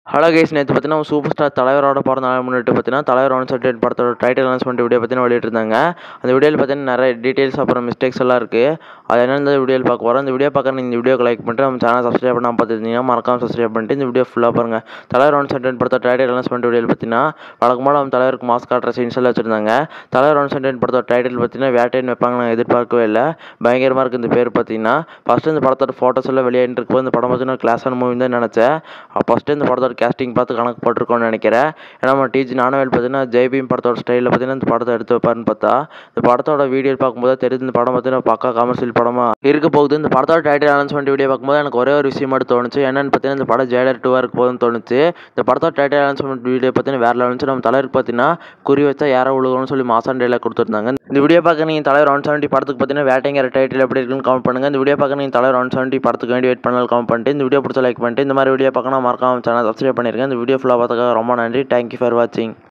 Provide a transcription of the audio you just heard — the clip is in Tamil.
ஹலோ கைஸ் நேற்று பார்த்தீங்கன்னா சூப்பர் ஸ்டார் தலைவரோட பிறந்த நாளை முன்னிட்டு பார்த்தீங்கன்னா தலைவர் ஒன் சர்டிஃபிகேட் படத்தோட டைட்டில் அனௌன்ஸ்மெண்ட் வீடியோ பார்த்தீங்கன்னா வெளியிட்டிருந்தாங்க அந்த வீடியோவில் பார்த்தீங்கன்னா நிறைய டீட்டெயில்ஸ் அப்புறம் மிஸ்டேக்ஸ் எல்லாம் இருக்குது அது என்னென்ன வீடியோவில் பார்க்க போகிறோம் இந்த வீடியோ பார்க்க நீங்கள் இந்த வீடியோக்கு லைக் பண்ணிட்டு நம்ம சேனல் சப்ஸ்கிரைப் பண்ணாமல் பார்த்துருந்தீங்கன்னா மறக்காம சப்ஸ்கிரைப் பண்ணிட்டு இந்த வீடியோ ஃபுல்லாக பாருங்கள் தலைவர் ஒன் சர்டிஃபிகேட் படத்தோட டைட்டில் அனௌன்ஸ்மெண்ட் வீடியோவில் பார்த்தீங்கன்னா வழக்கமாக நம்ம தலைவருக்கு மாஸ்க் காட்டுற சீன்ஸ் எல்லாம் வச்சுருந்தாங்க தலைவர் ஒன் சர்டிஃபிகேட் படத்தோட டைட்டில் பார்த்தீங்கன்னா வேட்டைன்னு வைப்பாங்க நான் எதிர்பார்க்கவே இல்லை பயங்கரமாக இருக்குது இந்த பேர் பார்த்தீங்கன்னா ஃபஸ்ட்டு இந்த படத்தோட ஃபோட்டோஸ் எல்லாம் வெளியாகிட்டு இருக்கும் இந்த படம் பார்த்தீங்கன்னா கிளாஸ் அண்ட் மூவி தான் நினச்சேன் ஃபஸ்ட்டு இந்த படத்தோட கேஸ்டிங் பார்த்து கணக்கு போட்டிருக்கோன்னு நினைக்கிறேன் ஏன்னா நம்ம டிஜி நானவேல் பார்த்தீங்கன்னா ஜெய்பீம் படத்தோட ஸ்டைலில் பார்த்தீங்கன்னா இந்த படத்தை எடுத்து வைப்பாருன்னு பார்த்தா இந்த படத்தோட வீடியோ பார்க்கும்போது தெரியுது இந்த படம் பார்த்தீங்கன்னா பக்கா கமர்ஷியல் படமாக இருக்க போகுது இந்த படத்தோட டைட்டில் அனௌன்ஸ்மெண்ட் வீடியோ பார்க்கும்போது எனக்கு ஒரே ஒரு விஷயம் மட்டும் தோணுச்சு என்னன்னு பார்த்தீங்கன்னா இந்த படம் ஜெயலர் டூவாக இருக்க போதுன்னு தோணுச்சு இந்த படத்தோட டைட்டில் அனௌன்ஸ்மெண்ட் வீடியோ பார்த்தீங்கன்னா வேற லெவல்ஸ் நம்ம தலைவருக்கு பார்த்தீங்கன்னா குறி வச்சா யாரோ உழுகணும்னு சொல்லி மாசான் டேலாக் கொடுத்துருந்தாங்க இந்த வீடியோ பார்க்க நீங்கள் தலைவர் ஒன் செவன்ட்டி படத்துக்கு பார்த்தீங்கன்னா வேட்டைங்கிற டைட்டில் எப்படி இருக்குன்னு கமெண்ட் பண்ணுங்கள் இந்த வீடியோ பார்க்க நீங்கள் தலைவர் ஒன் செவன்ட்டி படத்துக்கு வேண்டி வெயிட் பண்ணாலும் கமெண்ட் பண்ணிட்டு இந்த வீடியோ பிடிச்ச லைக் பண்ணிட்டு இந்த மாதிரி வீடியோ பார்க்கணும் மறக்காம சேனல் சப்ஸ்கிரைப் பண்ணிருக்கேன் இந்த வீடியோ ஃபுல்லாக பார்த்துக்க ரொம்ப நன்றி தேங்க்யூ ஃபார் வாட்சிங்